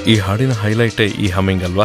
ಈ ಹಾಡಿನ ಹೈಲೈಟೇ ಈ ಹಮ್ಮಿಂಗ್ ಅಲ್ವಾ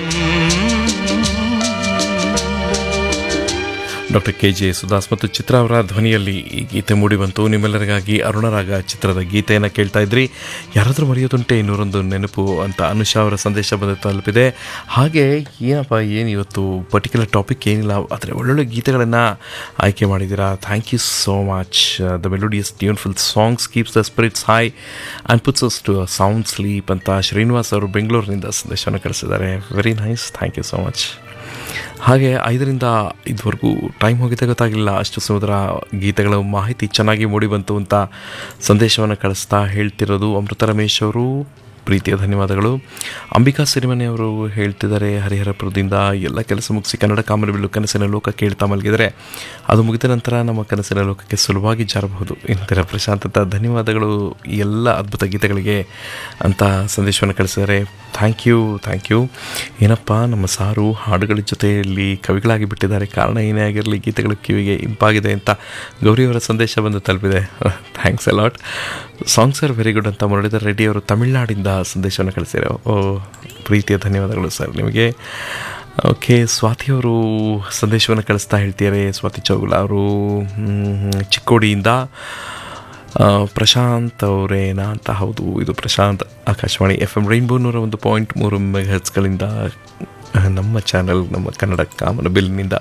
ಡಾಕ್ಟರ್ ಕೆ ಜೆ ಸುದಾಸ್ ಮತ್ತು ಚಿತ್ರ ಅವರ ಧ್ವನಿಯಲ್ಲಿ ಈ ಗೀತೆ ಮೂಡಿಬಂತು ನಿಮ್ಮೆಲ್ಲರಿಗಾಗಿ ಅರುಣರಾಗ ಚಿತ್ರದ ಗೀತೆಯನ್ನು ಕೇಳ್ತಾ ಇದ್ರಿ ಯಾರಾದರೂ ಮರೆಯೋದುಂಟೆ ಇನ್ನೂರೊಂದು ನೆನಪು ಅಂತ ಅನುಷಾ ಅವರ ಸಂದೇಶ ಬಂದು ತಲುಪಿದೆ ಹಾಗೆ ಏನಪ್ಪ ಏನು ಇವತ್ತು ಪರ್ಟಿಕ್ಯುಲರ್ ಟಾಪಿಕ್ ಏನಿಲ್ಲ ಆದರೆ ಒಳ್ಳೊಳ್ಳೆ ಗೀತೆಗಳನ್ನು ಆಯ್ಕೆ ಮಾಡಿದ್ದೀರಾ thank you so much the melodious tuneful songs keeps the spirits high and puts us to sound sleep ಅಂತ ಶ್ರೀನಿವಾಸ್ ಅವರು ಬೆಂಗಳೂರಿನಿಂದ ಸಂದೇಶವನ್ನು ಕಳಿಸಿದ್ದಾರೆ very nice thank you so much ಹಾಗೆ ಐದರಿಂದ ಇದುವರೆಗೂ ಟೈಮ್ ಹೋಗಿದೆ ಗೊತ್ತಾಗಲಿಲ್ಲ ಅಷ್ಟು ಸುಮಧುರ ಗೀತೆಗಳ ಮಾಹಿತಿ ಚೆನ್ನಾಗಿ ಮೂಡಿಬಂತು ಅಂತ ಸಂದೇಶವನ್ನು ಕಳಿಸ್ತಾ ಹೇಳ್ತಿರೋದು ಅಮೃತ ರಮೇಶ್ ಅವರು ಪ್ರೀತಿಯ ಧನ್ಯವಾದಗಳು ಅಂಬಿಕಾ ಸಿರಿಮನೆಯವರು ಹೇಳ್ತಿದ್ದಾರೆ ಹರಿಹರಪುರದಿಂದ ಎಲ್ಲ ಕೆಲಸ ಮುಗಿಸಿ ಕನ್ನಡ ಕಾಮನಬಿಲ್ಲು ಕನಸಿನ ಲೋಕ ಕೇಳ್ತಾ ಮಲಗಿದರೆ ಅದು ಮುಗಿದ ನಂತರ ನಮ್ಮ ಕನಸಿನ ಲೋಕಕ್ಕೆ ಸುಲಭವಾಗಿ ಜಾರಬಹುದು ಇಂದಿರ ಪ್ರಶಾಂತ್ ಅಂತ ಧನ್ಯವಾದಗಳು ಈ ಎಲ್ಲ ಅದ್ಭುತ ಗೀತೆಗಳಿಗೆ ಅಂತ ಸಂದೇಶವನ್ನು ಕಳಿಸಿದ್ದಾರೆ ಥ್ಯಾಂಕ್ ಯು ಥ್ಯಾಂಕ್ ಯು ಏನಪ್ಪ ನಮ್ಮ ಸಾರು ಹಾಡುಗಳ ಜೊತೆಯಲ್ಲಿ ಕವಿಗಳಾಗಿ ಬಿಟ್ಟಿದ್ದಾರೆ ಕಾರಣ ಏನೇ ಆಗಿರಲಿ ಗೀತೆಗಳು ಕಿವಿಗೆ ಇಂಪಾಗಿದೆ ಅಂತ ಗೌರಿಯವರ ಸಂದೇಶ ಬಂದು ತಲುಪಿದೆ thanks a lot songs are very good ಅಂತ ಮುರಳೀಧರ್ ರೆಡ್ಡಿ ಅವರು ತಮಿಳ್ನಾಡಿಂದ ಸಂದೇಶವನ್ನು ಕಳಿಸಿದ್ದಾರೆ ಓ ಪ್ರೀತಿಯ ಧನ್ಯವಾದಗಳು ಸರ್ ನಿಮಗೆ ಓಕೆ ಸ್ವಾತಿಯವರು ಸಂದೇಶವನ್ನು ಕಳಿಸ್ತಾ ಹೇಳ್ತಿದ್ದಾರೆ ಸ್ವಾತಿ ಚೌಗುಲ ಅವರು ಮ್, ಚಿಕ್ಕೋಡಿಯಿಂದ ಆ, ಪ್ರಶಾಂತ್ ಅವರೇನಾ ಅಂತ ಹೌದು ಇದು Prashanth Akashvani F M rainbow ನೂರ ಒಂದು ಪಾಯಿಂಟ್ ಮೂರು ಮೆಗಾಹರ್ಸ್ಗಳಿಂದ ನಮ್ಮ ಚಾನಲ್ ನಮ್ಮ ಕನ್ನಡ ಕಾಮನ ಬಿಲ್ನಿಂದ